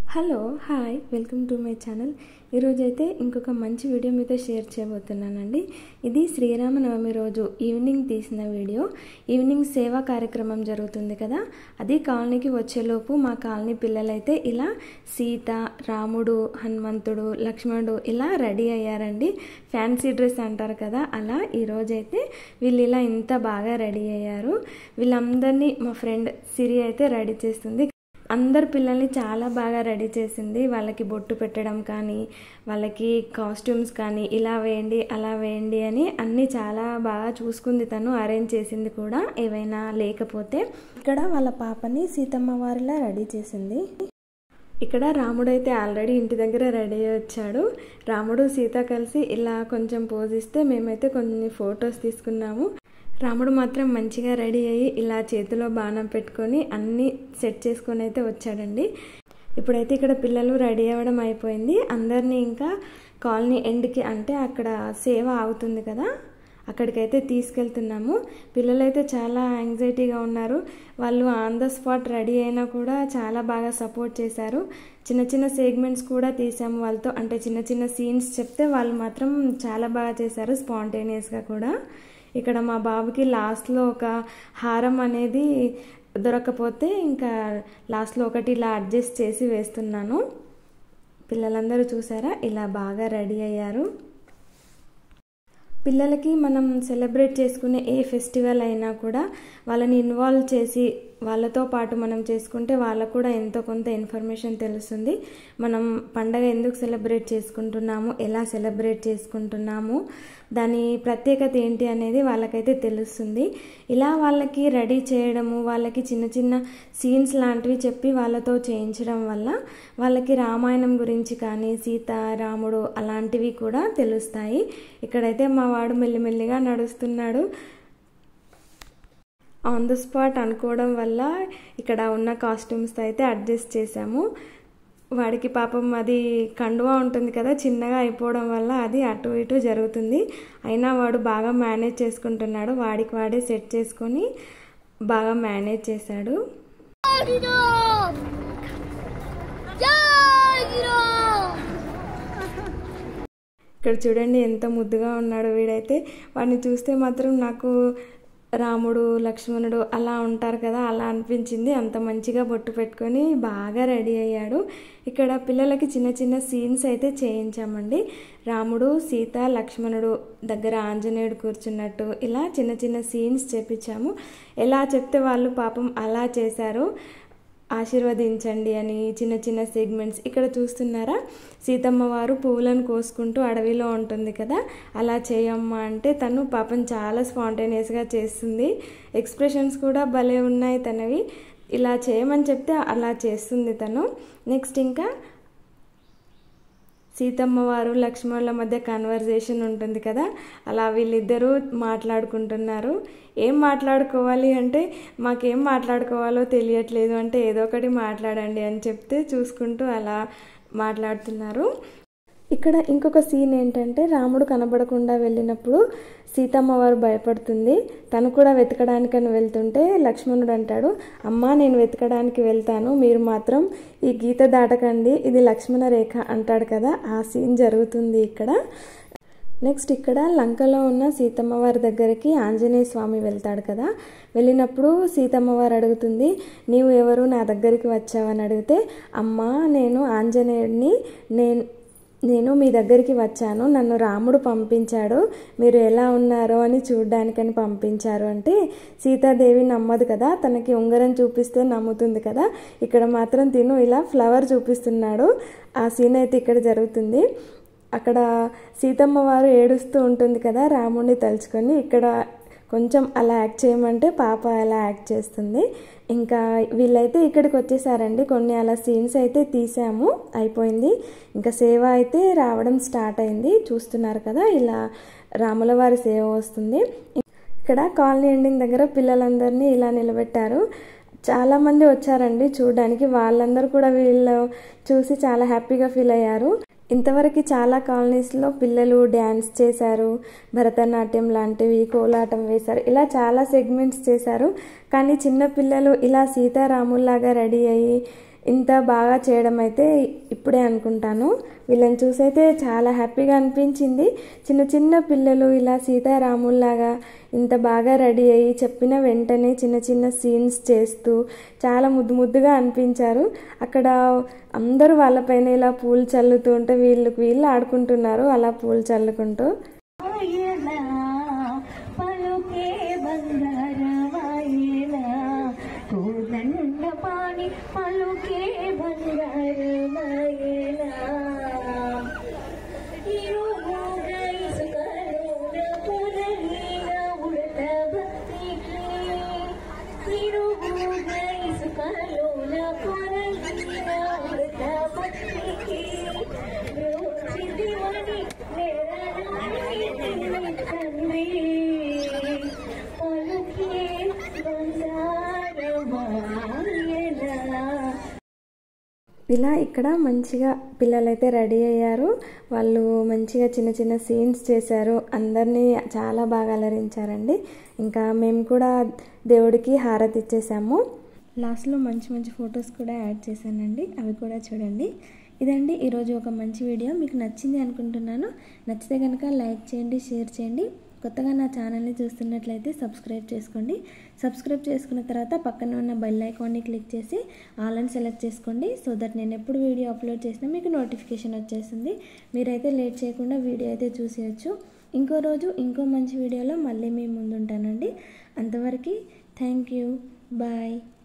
hello hi welcome to my channel ఈరోజైతే ఇంకొక మంచి వీడియో మీతో షేర్ చేయబోతున్నానండి ఇది శ్రీరామనవమి రోజు ఈవినింగ్ తీసిన వీడియో ఈవినింగ్ సేవా కార్యక్రమం జరుగుతుంది కదా అది కాలనీకి వచ్చేలోపు మా కాలనీ పిల్లలైతే ఇలా సీత రాముడు హనుమంతుడు లక్ష్మణుడు ఇలా రెడీ అయ్యారండి ఫ్యాన్సీ డ్రెస్ అంటారు కదా అలా ఈరోజైతే వీళ్ళు ఇలా ఇంత బాగా రెడీ అయ్యారు వీళ్ళందరినీ మా ఫ్రెండ్ సిరి అయితే రెడీ చేస్తుంది అందరు పిల్లల్ని చాలా బాగా రెడీ చేసింది వాళ్ళకి బొట్టు పెట్టడం కానీ వాళ్ళకి కాస్ట్యూమ్స్ కానీ ఇలా వేయండి అలా వేయండి అని అన్నీ చాలా బాగా చూసుకుంది తను అరేంజ్ చేసింది కూడా ఏవైనా లేకపోతే ఇక్కడ వాళ్ళ పాపని సీతమ్మ వారిలా రెడీ చేసింది ఇక్కడ రాముడు అయితే ఆల్రెడీ ఇంటి దగ్గర రెడీ అయ్యి వచ్చాడు రాముడు సీత కలిసి ఇలా కొంచెం పోజిస్తే మేమైతే కొన్ని ఫొటోస్ తీసుకున్నాము రాముడు మాత్రం మంచిగా రెడీ అయ్యి ఇలా చేతిలో బాణం పెట్టుకొని అన్నీ సెట్ చేసుకొని అయితే వచ్చాడండి ఇప్పుడైతే ఇక్కడ పిల్లలు రెడీ అవ్వడం అయిపోయింది అందరినీ ఇంకా కాలనీ ఎండ్కి అంటే అక్కడ సేవ అవుతుంది కదా అక్కడికైతే తీసుకెళ్తున్నాము పిల్లలైతే చాలా యాంగ్జైటీగా ఉన్నారు వాళ్ళు ఆన్ ద స్పాట్ రెడీ అయినా కూడా చాలా బాగా సపోర్ట్ చేశారు చిన్న చిన్న సెగ్మెంట్స్ కూడా తీసాము వాళ్ళతో అంటే చిన్న చిన్న సీన్స్ చెప్తే వాళ్ళు మాత్రం చాలా బాగా చేశారు స్పాంటేనియస్గా కూడా ఇక్కడ మా బాబుకి లాస్ట్లో ఒక హారం అనేది దొరకపోతే ఇంకా లాస్ట్లో ఒకటి ఇలా అడ్జస్ట్ చేసి వేస్తున్నాను పిల్లలందరూ చూసారా ఇలా బాగా రెడీ అయ్యారు పిల్లలకి మనం సెలబ్రేట్ చేసుకునే ఏ ఫెస్టివల్ అయినా కూడా వాళ్ళని ఇన్వాల్వ్ చేసి వాళ్ళతో పాటు మనం చేసుకుంటే వాళ్ళకు కూడా ఎంతో కొంత ఇన్ఫర్మేషన్ తెలుస్తుంది మనం పండగ ఎందుకు సెలబ్రేట్ చేసుకుంటున్నాము ఎలా సెలబ్రేట్ చేసుకుంటున్నాము దాని ప్రత్యేకత ఏంటి అనేది వాళ్ళకైతే తెలుస్తుంది ఇలా వాళ్ళకి రెడీ చేయడము వాళ్ళకి చిన్న చిన్న సీన్స్ లాంటివి చెప్పి వాళ్ళతో చేయించడం వల్ల వాళ్ళకి రామాయణం గురించి కానీ సీత రాముడు అలాంటివి కూడా తెలుస్తాయి ఇక్కడైతే మా వాడు మెల్లిమెల్లిగా నడుస్తున్నాడు ఆన్ ద స్పాట్ అనుకోవడం వల్ల ఇక్కడ ఉన్న కాస్ట్యూమ్స్ అయితే అడ్జస్ట్ చేసాము వాడికి పాపం అది కండువా ఉంటుంది కదా చిన్నగా అయిపోవడం వల్ల అది అటు ఇటు జరుగుతుంది అయినా వాడు బాగా మేనేజ్ చేసుకుంటున్నాడు వాడికి వాడే సెట్ చేసుకొని బాగా మేనేజ్ చేశాడు ఇక్కడ చూడండి ఎంత ముద్దుగా ఉన్నాడు వీడైతే వాడిని చూస్తే మాత్రం నాకు రాముడు లక్ష్మణుడు అలా ఉంటారు కదా అలా అనిపించింది అంత మంచిగా బొట్టు పెట్టుకొని బాగా రెడీ అయ్యాడు ఇక్కడ పిల్లలకి చిన్న చిన్న సీన్స్ అయితే చేయించామండి రాముడు సీత లక్ష్మణుడు దగ్గర ఆంజనేయుడు కూర్చున్నట్టు ఇలా చిన్న చిన్న సీన్స్ చేపించాము ఎలా చెప్తే వాళ్ళు పాపం అలా చేశారు ఆశీర్వదించండి అని చిన్న చిన్న సెగ్మెంట్స్ ఇక్కడ చూస్తున్నారా సీతమ్మ వారు పువ్వులను కోసుకుంటూ అడవిలో ఉంటుంది కదా అలా చేయమ్మా అంటే తను పాపం చాలా స్పాంటేనియస్గా చేస్తుంది ఎక్స్ప్రెషన్స్ కూడా భలే ఉన్నాయి తనవి ఇలా చేయమని చెప్తే అలా చేస్తుంది తను నెక్స్ట్ ఇంకా సీతమ్మ వారు లక్ష్మణుల మధ్య కన్వర్జేషన్ ఉంటుంది కదా అలా వీళ్ళిద్దరూ మాట్లాడుకుంటున్నారు ఏం మాట్లాడుకోవాలి అంటే మాకేం మాట్లాడుకోవాలో తెలియట్లేదు అంటే ఏదో ఒకటి మాట్లాడండి అని చెప్తే చూసుకుంటూ అలా మాట్లాడుతున్నారు ఇక్కడ ఇంకొక సీన్ ఏంటంటే రాముడు కనబడకుండా వెళ్ళినప్పుడు సీతమ్మ వారు భయపడుతుంది తను కూడా వెతకడానికని వెళ్తుంటే లక్ష్మణుడు అంటాడు అమ్మ నేను వెతకడానికి వెళ్తాను మీరు మాత్రం ఈ గీత దాటకండి ఇది లక్ష్మణ రేఖ అంటాడు కదా ఆ సీన్ జరుగుతుంది ఇక్కడ నెక్స్ట్ ఇక్కడ లంకలో ఉన్న సీతమ్మ వారి దగ్గరికి ఆంజనేయ స్వామి వెళ్తాడు కదా వెళ్ళినప్పుడు సీతమ్మ వారు అడుగుతుంది నీవు ఎవరు నా దగ్గరికి వచ్చావని అడిగితే అమ్మ నేను ఆంజనేయుడిని నేను నేను మీ దగ్గరికి వచ్చాను నన్ను రాముడు పంపించాడు మీరు ఎలా ఉన్నారో అని చూడ్డానికని పంపించారు అంటే సీతాదేవి నమ్మదు కదా తనకి ఉంగరం చూపిస్తే నమ్ముతుంది కదా ఇక్కడ మాత్రం తిను ఇలా ఫ్లవర్ చూపిస్తున్నాడు ఆ సీన్ అయితే ఇక్కడ జరుగుతుంది అక్కడ సీతమ్మ వారు ఏడుస్తూ ఉంటుంది కదా రాముడిని తలుచుకొని ఇక్కడ కొంచెం అలా యాక్ట్ చేయమంటే పాప అలా యాక్ట్ చేస్తుంది ఇంకా వీళ్ళైతే ఇక్కడికి వచ్చేసారండి కొన్ని అలా సీన్స్ అయితే తీసాము అయిపోయింది ఇంకా సేవ అయితే రావడం స్టార్ట్ అయింది చూస్తున్నారు కదా ఇలా రాముల వారి సేవ వస్తుంది ఇక్కడ కాలనీ ఎండింగ్ దగ్గర పిల్లలందరినీ ఇలా నిలబెట్టారు చాలామంది వచ్చారండి చూడడానికి వాళ్ళందరూ కూడా వీళ్ళు చూసి చాలా హ్యాపీగా ఫీల్ అయ్యారు ఇంతవరకు చాలా కాలనీస్లో పిల్లలు డ్యాన్స్ చేశారు భరతనాట్యం లాంటివి కోలాటం వేశారు ఇలా చాలా సెగ్మెంట్స్ చేశారు కానీ చిన్న పిల్లలు ఇలా సీతారాముల్లాగా రెడీ అయ్యి ఇంత బాగా చేయడం అయితే ఇప్పుడే అనుకుంటాను వీళ్ళని చూసైతే చాలా హ్యాపీగా అనిపించింది చిన్న చిన్న పిల్లలు ఇలా సీతారాముల్లాగా ఇంత బాగా రెడీ అయ్యి చెప్పిన వెంటనే చిన్న చిన్న సీన్స్ చేస్తూ చాలా ముద్దు ముద్దుగా అనిపించారు అక్కడ అందరూ వాళ్ళపైన ఇలా పూలు చల్లుతూ ఉంటే వీళ్ళకి వీళ్ళు ఆడుకుంటున్నారు అలా పూలు చల్లుకుంటూ వాయనా పలుకే బంగారవాయనా కోదండ పాణి పలుకే బంగారవాయనా ఇరుముగా ఇసుకలోన పొరలిన ఉడత భక్తికి ఇరుముగా ఇసుకలోన పొరలిన ఉడత భక్తికి రోచిదివని నేరనాని తండ్రి పలుకే బంగారమాయనా ఇలా ఇక్కడ మంచిగా పిల్లలైతే రెడీ అయ్యారు వాళ్ళు మంచిగా చిన్న చిన్న సీన్స్ చేశారు అందరినీ చాలా బాగా అలరించారండి ఇంకా మేము కూడా దేవుడికి హారతి ఇచ్చేసాము లాస్ట్లో మంచి మంచి ఫొటోస్ కూడా యాడ్ చేశానండి అవి కూడా చూడండి ఇదండి ఈరోజు ఒక మంచి వీడియో మీకు నచ్చింది అనుకుంటున్నాను నచ్చితే కనుక లైక్ చేయండి షేర్ చేయండి కొత్తగా నా ఛానల్ని చూస్తున్నట్లయితే సబ్స్క్రైబ్ చేసుకోండి సబ్స్క్రైబ్ చేసుకున్న తర్వాత పక్కన ఉన్న బెల్ ఐకాన్ని క్లిక్ చేసి ఆల్ అని సెలెక్ట్ చేసుకోండి సో దట్ నేను ఎప్పుడు వీడియో అప్లోడ్ చేసినా మీకు నోటిఫికేషన్ వచ్చేస్తుంది మీరైతే లేట్ చేయకుండా వీడియో అయితే చూసేయచ్చు ఇంకో రోజు ఇంకో మంచి వీడియోలో మళ్ళీ మీ ముందుంటానండి అంతవరకు థ్యాంక్ యూ బాయ్